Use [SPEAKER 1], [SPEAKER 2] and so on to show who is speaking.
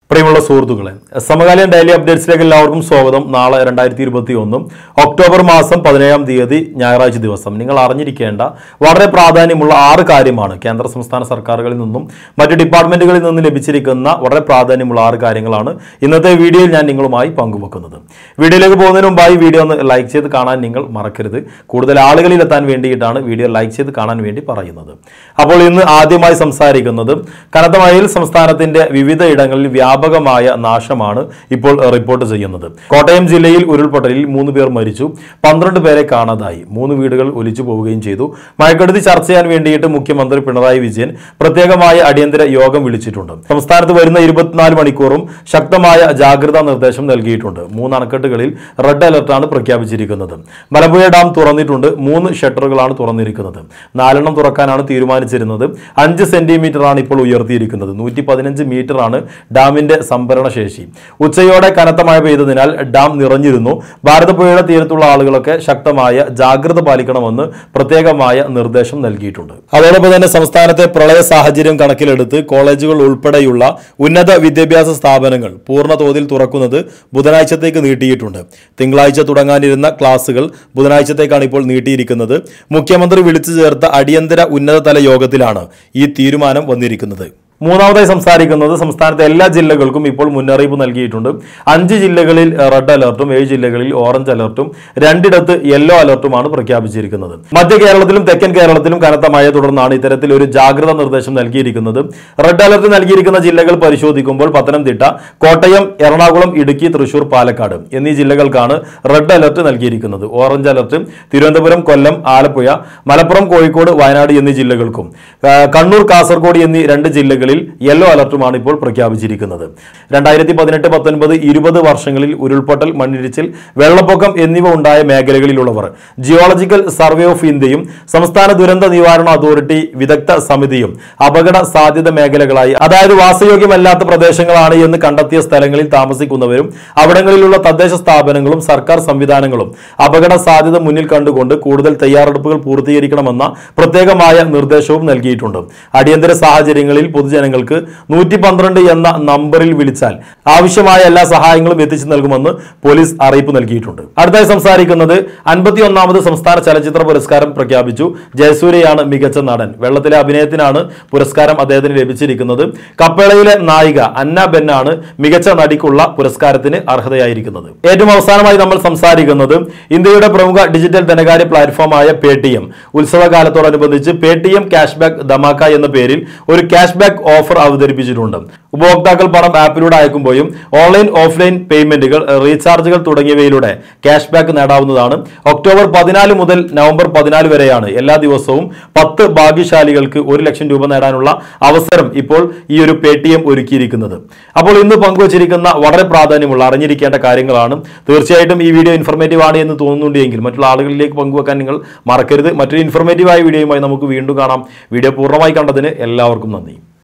[SPEAKER 1] പ്രിയമുള്ള സുഹൃത്തുക്കളെ സമകാലീന ഡെയിലി അപ്ഡേറ്റ്സിലേക്ക് എല്ലാവർക്കും സ്വാഗതം നാളെ രണ്ടായിരത്തി ഇരുപത്തി ഒന്നും ഒക്ടോബർ മാസം പതിനേഴാം തീയതി ഞായറാഴ്ച ദിവസം നിങ്ങൾ അറിഞ്ഞിരിക്കേണ്ട വളരെ പ്രാധാന്യമുള്ള ആറ് കാര്യമാണ് കേന്ദ്ര സംസ്ഥാന സർക്കാരുകളിൽ നിന്നും മറ്റ് ഡിപ്പാർട്ട്മെന്റുകളിൽ നിന്നും ലഭിച്ചിരിക്കുന്ന വളരെ പ്രാധാന്യമുള്ള ആറ് കാര്യങ്ങളാണ് ഇന്നത്തെ വീഡിയോയിൽ ഞാൻ നിങ്ങളുമായി പങ്കുവെക്കുന്നത് വീഡിയോയിലേക്ക് പോകുന്നതിന് മുമ്പായി വീഡിയോ ഒന്ന് ലൈക്ക് ചെയ്ത് കാണാൻ നിങ്ങൾ മറക്കരുത് കൂടുതൽ ആളുകളിൽ എത്താൻ വേണ്ടിയിട്ടാണ് വീഡിയോ ലൈക്ക് ചെയ്ത് കാണാൻ വേണ്ടി പറയുന്നത് അപ്പോൾ ഇന്ന് ആദ്യമായി സംസാരിക്കുന്നത് കനത്ത മഴയിൽ സംസ്ഥാനത്തിന്റെ വിവിധ ഇടങ്ങളിൽ വ്യാപകമായ നാശമാണ് ഇപ്പോൾ റിപ്പോർട്ട് ചെയ്യുന്നത് കോട്ടയം ജില്ലയിൽ ഉരുൾപൊട്ടലിൽ മൂന്ന് പേർ മരിച്ചു പന്ത്രണ്ട് പേരെ കാണാതായി മൂന്ന് വീടുകൾ ഒലിച്ചു പോവുകയും ചെയ്തു മഴക്കെടുതി ചർച്ച ചെയ്യാൻ വേണ്ടിയിട്ട് മുഖ്യമന്ത്രി പിണറായി വിജയൻ പ്രത്യേകമായ അടിയന്തര യോഗം വിളിച്ചിട്ടുണ്ട് സംസ്ഥാനത്ത് വരുന്ന ഇരുപത്തിനാല് മണിക്കൂറും ശക്തമായ ജാഗ്രതാ നിർദ്ദേശം നൽകിയിട്ടുണ്ട് മൂന്ന് അണക്കെട്ടുകളിൽ റെഡ് അലർട്ടാണ് പ്രഖ്യാപിച്ചിരിക്കുന്നത് മലമ്പുഴ ഡാം തുറന്നിട്ടുണ്ട് മൂന്ന് ഷട്ടറുകളാണ് തുറന്നിരിക്കുന്നത് നാലെണ്ണം തുറക്കാനാണ് തീരുമാനിച്ചിരുന്നത് അഞ്ച് സെന്റിമീറ്റർ ആണ് ഇപ്പോൾ ഉയർത്തിയിരിക്കുന്നത് നൂറ്റി പതിനഞ്ച് മീറ്റർ ആണ് ഡാമിന്റെ സംഭരണ ശേഷി ഉച്ചയോടെ കനത്ത മഴ പെയ്തതിനാൽ ഡാം നിറഞ്ഞിരുന്നു ഭാരതപ്പുഴയുടെ തീരത്തുള്ള ആളുകളൊക്കെ ശക്തമായ ജാഗ്രത പാലിക്കണമെന്ന് പ്രത്യേകമായ നിർദ്ദേശം നൽകിയിട്ടുണ്ട് അതോടൊപ്പം തന്നെ സംസ്ഥാനത്തെ പ്രളയ സാഹചര്യം കണക്കിലെടുത്ത് കോളേജുകൾ ഉൾപ്പെടെയുള്ള ഉന്നത വിദ്യാഭ്യാസ സ്ഥാപനങ്ങൾ പൂർണ്ണ തോതിൽ തുറക്കുന്നത് ബുധനാഴ്ചത്തേക്ക് നീട്ടിയിട്ടുണ്ട് തിങ്കളാഴ്ച തുടങ്ങാനിരുന്ന ക്ലാസുകൾ ബുധനാഴ്ചത്തേക്കാണ് ഇപ്പോൾ നീട്ടിയിരിക്കുന്നത് മുഖ്യമന്ത്രി വിളിച്ചു ചേർത്ത അടിയന്തര ഉന്നതതല യോഗത്തിലാണ് ഈ തീരുമാനം വന്നിരിക്കുന്നത് മൂന്നാമതായി സംസാരിക്കുന്നത് സംസ്ഥാനത്തെ എല്ലാ ജില്ലകൾക്കും ഇപ്പോൾ മുന്നറിയിപ്പ് നൽകിയിട്ടുണ്ട് അഞ്ച് ജില്ലകളിൽ റെഡ് അലർട്ടും ഏഴ് ജില്ലകളിൽ ഓറഞ്ച് അലർട്ടും രണ്ടിടത്ത് യെല്ലോ അലർട്ടുമാണ് പ്രഖ്യാപിച്ചിരിക്കുന്നത് മധ്യ കേരളത്തിലും തെക്കൻ കേരളത്തിലും കനത്ത മഴയെ തുടർന്നാണ് ഇത്തരത്തിൽ ഒരു ജാഗ്രതാ നിർദ്ദേശം നൽകിയിരിക്കുന്നത് റെഡ് അലർട്ട് നൽകിയിരിക്കുന്ന ജില്ലകൾ പരിശോധിക്കുമ്പോൾ പത്തനംതിട്ട കോട്ടയം എറണാകുളം ഇടുക്കി തൃശൂർ പാലക്കാട് എന്നീ ജില്ലകൾക്കാണ് റെഡ് അലർട്ട് നൽകിയിരിക്കുന്നത് ഓറഞ്ച് അലർട്ട് തിരുവനന്തപുരം കൊല്ലം ആലപ്പുഴ മലപ്പുറം കോഴിക്കോട് വയനാട് എന്നീ ജില്ലകൾക്കും ആ, കണ്ണൂർ കാസർഗോഡ് എന്നീ രണ്ട് ജില്ലകളിൽ യെല്ലോ അലർട്ടുമാണ് ഇപ്പോൾ പ്രഖ്യാപിച്ചിരിക്കുന്നത് രണ്ടായിരത്തി പതിനെട്ട് പത്തൊൻപത് ഇരുപത് വർഷങ്ങളിൽ ഉരുൾപൊട്ടൽ മണ്ണിടിച്ചിൽ വെള്ളപ്പൊക്കം എന്നിവ ഉണ്ടായ മേഖലകളിലുള്ളവർ ജിയോളജിക്കൽ സർവേ ഓഫ് ഇന്ത്യയും സംസ്ഥാന ദുരന്ത നിവാരണ അതോറിറ്റി വിദഗ്ധ സമിതിയും അപകട സാധ്യത മേഖലകളായി അതായത് വാസയോഗ്യമല്ലാത്ത പ്രദേശങ്ങളാണ് എന്ന് കണ്ടെത്തിയ സ്ഥലങ്ങളിൽ താമസിക്കുന്നവരും അവിടങ്ങളിലുള്ള തദ്ദേശ സ്ഥാപനങ്ങളും സർക്കാർ സംവിധാനങ്ങളും അപകട സാധ്യത മുന്നിൽ കണ്ടുകൊണ്ട് കൂടുതൽ തയ്യാറെടുപ്പുകൾ പൂർത്തീകരിക്കണമെന്ന പ്രത്യേകമായ നിർദ്ദേശവും നൽകിയിട്ടുണ്ട് അടിയന്തര സാഹചര്യങ്ങളിൽ പൊതുജനങ്ങൾക്ക് നൂറ്റി പന്ത്രണ്ട് എന്ന നമ്പറിൽ വിളിച്ചാൽ ആവശ്യമായ എല്ലാ സഹായങ്ങളും എത്തിച്ചു നൽകുമെന്ന് പോലീസ് അറിയിപ്പ് നൽകിയിട്ടുണ്ട് അടുത്തായി സംസാരിക്കുന്നത് അൻപത്തി ഒന്നാമത് സംസ്ഥാന ചലച്ചിത്ര പുരസ്കാരം പ്രഖ്യാപിച്ചു ജയസൂര്യയാണ് മികച്ച നടൻ വെള്ളത്തിലെ അഭിനയത്തിനാണ് പുരസ്കാരം അദ്ദേഹത്തിന് ലഭിച്ചിരിക്കുന്നത് കപ്പേളയിലെ നായിക അന്ന ബെന്നാണ് മികച്ച നടിക്കുള്ള പുരസ്കാരത്തിന് അർഹതയായിരിക്കുന്നത് ഏറ്റവും അവസാനമായി നമ്മൾ സംസാരിക്കുന്നത് ഇന്ത്യയുടെ പ്രമുഖ ഡിജിറ്റൽ ധനകാര്യ പ്ലാറ്റ്ഫോമായ പേ ടി എം ഉത്സവകാലത്തോടനുബന്ധിച്ച് Paytm cashback dhamaka എന്ന പേരിൽ ഒരു ക്യാഷ് ബാക്ക് ഓഫർ അവതരിപ്പിച്ചിട്ടുണ്ട് ഉപഭോക്താക്കൾ പണം ആപ്പിലൂടെ അയക്കുമ്പോഴും ഓൺലൈൻ ഓഫ്ലൈൻ പേയ്മെന്റുകൾ റീചാർജുകൾ തുടങ്ങിയവയിലൂടെ ക്യാഷ് ബാക്ക് നേടാവുന്നതാണ് ഒക്ടോബർ പതിനാല് മുതൽ നവംബർ പതിനാല് വരെയാണ് എല്ലാ ദിവസവും പത്ത് ഭാഗ്യശാലികൾക്ക് ഒരു ലക്ഷം രൂപ നേടാനുള്ള അവസരം ഇപ്പോൾ ഈ ഒരു പേ ടി എം ഒരുക്കിയിരിക്കുന്നത് അപ്പോൾ ഇന്ന് പങ്കുവച്ചിരിക്കുന്ന വളരെ പ്രാധാന്യമുള്ള അറിഞ്ഞിരിക്കേണ്ട കാര്യങ്ങളാണ് തീർച്ചയായിട്ടും ഈ വീഡിയോ ഇൻഫർമേറ്റീവ് ആണ് എന്ന് തോന്നുന്നുണ്ടെങ്കിൽ മറ്റുള്ള ആളുകളിലേക്ക് പങ്കുവെക്കാൻ നിങ്ങൾ മറക്കരുത് മറ്റൊരു ഇൻഫർമേറ്റീവായ വീഡിയോയുമായി നമുക്ക് വീണ്ടും കാണാം വീഡിയോ പൂർണ്ണമായി കണ്ടതിന് എല്ലാവർക്കും നന്ദി